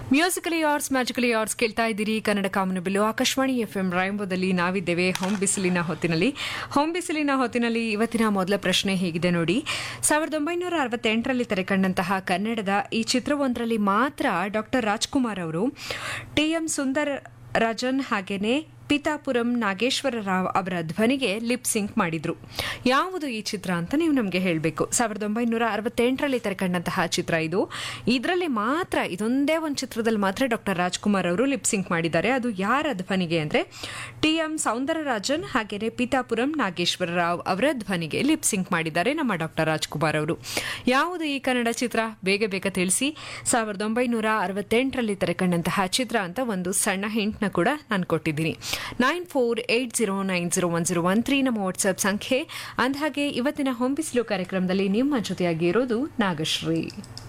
musically arts magically arts ಕೇಳ್ತಾ ಇದ್ದೀರಿ ಕನ್ನಡ ಕಾಮನ ಬಿಲ್ಲು ಆಕಾಶವಾಣಿ ಎಫ್ ಎಂ ರಾಯಂಬದಲ್ಲಿ ನಾವಿದ್ದೇವೆ ಹೋಮ್ ಬಿಸಿಲಿನ ಹೊತ್ತಿನಲ್ಲಿ ಹೋಮ್ ಬಿಸಿಲಿನ ಹೊತ್ತಿನಲ್ಲಿ ಇವತ್ತಿನ ಮೊದಲ ಪ್ರಶ್ನೆ ಹೇಗಿದೆ ನೋಡಿ ಸಾವಿರದ ಒಂಬೈನೂರ ಅರವತ್ತೆಂಟರಲ್ಲಿ ತೆರೆಕಂಡಂತಹ ಕನ್ನಡದ ಈ ಚಿತ್ರವೊಂದರಲ್ಲಿ ಮಾತ್ರ ಡಾಕ್ಟರ್ ರಾಜ್ಕುಮಾರ್ ಅವರು ಟಿ ಎಂ ಸುಂದರ್ ರಾಜನ್ ಹಾಗೇನೆ ಪಿತಾಪುರಂ ನಾಗೇಶ್ವರ ರಾವ್ ಅವರ ಧ್ವನಿಗೆ ಲಿಪ್ ಸಿಂಕ್ ಮಾಡಿದ್ರು ಯಾವುದು ಈ ಚಿತ್ರ ಅಂತ ನೀವು ನಮಗೆ ಹೇಳಬೇಕು ಸಾವಿರದ ಒಂಬೈನೂರ ಅರವತ್ತೆಂಟರಲ್ಲಿ ತೆರೆಕಂಡಂತಹ ಚಿತ್ರ ಇದು ಇದರಲ್ಲಿ ಮಾತ್ರ ಇದೊಂದೇ ಒಂದು ಚಿತ್ರದಲ್ಲಿ ಮಾತ್ರ ಡಾಕ್ಟರ್ ರಾಜ್ಕುಮಾರ್ ಅವರು ಲಿಪ್ ಸಿಂಕ್ ಮಾಡಿದ್ದಾರೆ ಅದು ಯಾರ ಧ್ವನಿಗೆ ಅಂದ್ರೆ ಟಿ ಎಂ ಸೌಂದರರಾಜನ್ ಹಾಗೇನೆ ಪಿತಾಪುರಂ ನಾಗೇಶ್ವರ ರಾವ್ ಅವರ ಧ್ವನಿಗೆ ಲಿಪ್ ಸಿಂಕ್ ಮಾಡಿದ್ದಾರೆ ನಮ್ಮ ಡಾಕ್ಟರ್ ರಾಜ್ಕುಮಾರ್ ಅವರು ಯಾವುದು ಈ ಕನ್ನಡ ಚಿತ್ರ ಬೇಗ ಬೇಗ ತಿಳಿಸಿ ಸಾವಿರದ ಒಂಬೈನೂರ ಅರವತ್ತೆಂಟರಲ್ಲಿ ತೆರೆಕಂಡಂತಹ ಚಿತ್ರ ಅಂತ ಒಂದು ಸಣ್ಣ ಹಿಂಟ್ನ ಕೂಡ ನಾನು ಕೊಟ್ಟಿದ್ದೀನಿ nine four eight zero nine zero one zero one three ನಮ್ಮ ವಾಟ್ಸ್ಆಪ್ ಸಂಖ್ಯೆ ಅಂದಹಾಗೆ ಇವತ್ತಿನ ಹೊಂಬಿಸಿಲು ಕಾರ್ಯಕ್ರಮದಲ್ಲಿ ನಿಮ್ಮ ಜೊತೆಯಾಗಿ ಇರೋದು ನಾಗಶ್ರೀ